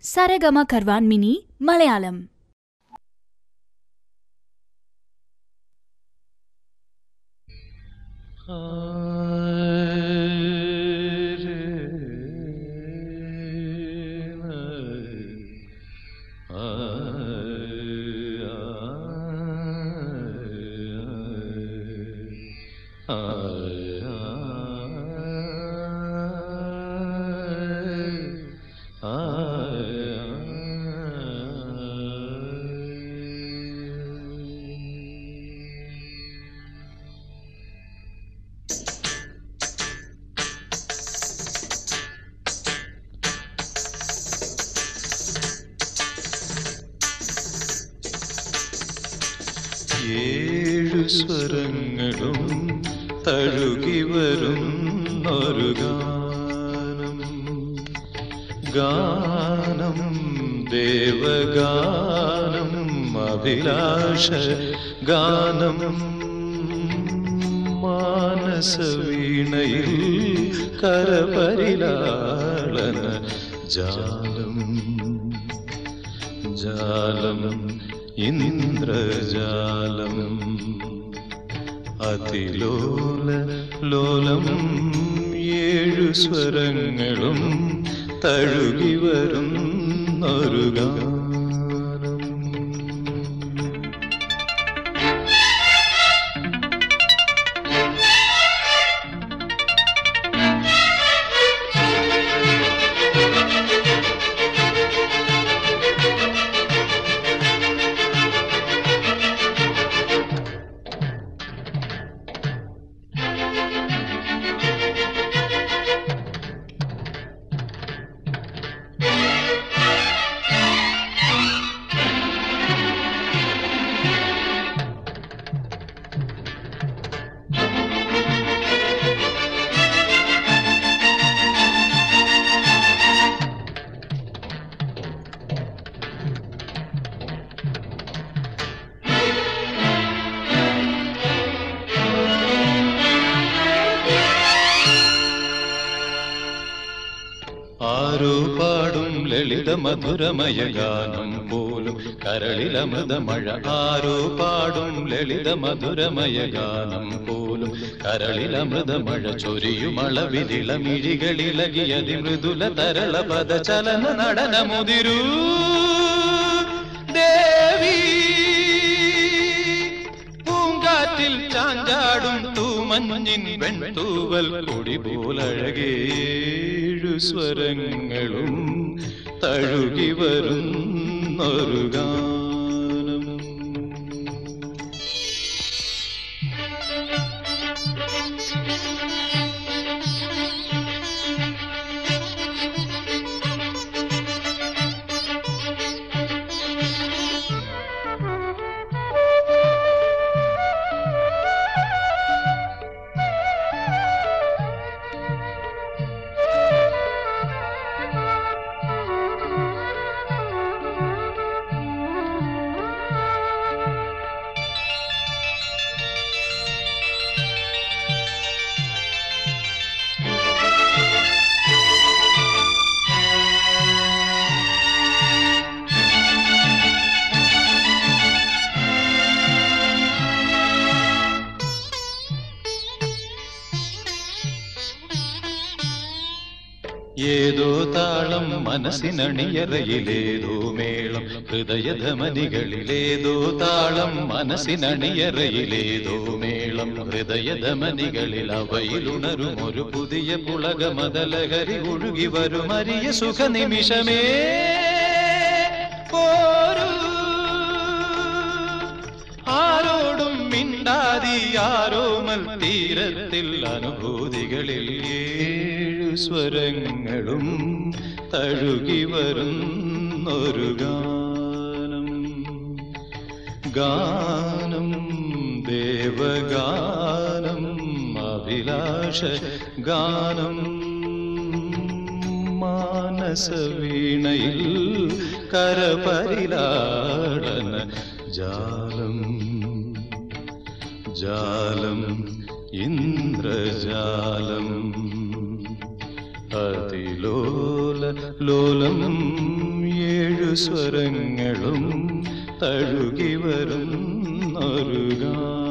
സരഗമ കർവാൻ mini Malayalam ഏഴു സ്വരങ്ങളും തഴുകി വരുന്നൊരു ഗാനം ഗാനം ദേവഗാനം അഭിലാഷ ഗാനം മാനസവീണയിൽ കരപരിലാളന ജാലം ജാലം ഇന്ദ്രജാലം അതിലോല ലോലം ഏഴു സ്വരങ്ങളും തഴുകി വരുന്നൊരു ഗാനം ആരോ പാടും ലളിത മധുരമയ ഗാനം പോലും കരളിലമൃത മഴ ആരോ പാടും ലളിത മധുരമയ ഗാനം പോലും കരളിലമൃത മഴ ചൊരിയുമളവിലിളമിഴികളിലകിയതി മൃദുല തരള പദ ചലന നടനമുതിരൂ ദേവി പൂങ്കാറ്റിൽ ചാഞ്ചാടും തൂമഞ്ഞിൻ വെൺതൂവൽ കൊടി പോലഴകേഴു സ്വരങ്ങളും തഴുകി വരുന്നൊരു ഗാനം ഏതോ താളം മനസ്സിനണിയറയിലേതോ മേളം ഹൃദയധമനികളിലേതോ താളം മനസ്സിനണിയറയിലേതോ മേളം ഹൃദയധമനികളിൽ അവയിലുണരും ഒരു പുതിയ പുളകമതലഹരി ഒഴുകി വരും അരിയ സുഖനിമിഷമേ പോരൂ ആരോടും മിണ്ടാതി ആരോമൽ തീരത്തിൽ അനുഭൂതികളിൽ ഏഴു സ്വരങ്ങളും തഴുകി വരുന്നൊരു ഗാനം ഗാനം ദേവഗാനം അഭിലാഷ ഗാനം മാനസവീണയിൽ കരപരിലാളന ജാലം ജാലം ഇന്ദ്രജാലം അതിലോല ലോലം ഇരുസ്വരങ്ങളും തഴുകി വരുന്നൊരു ഗാനം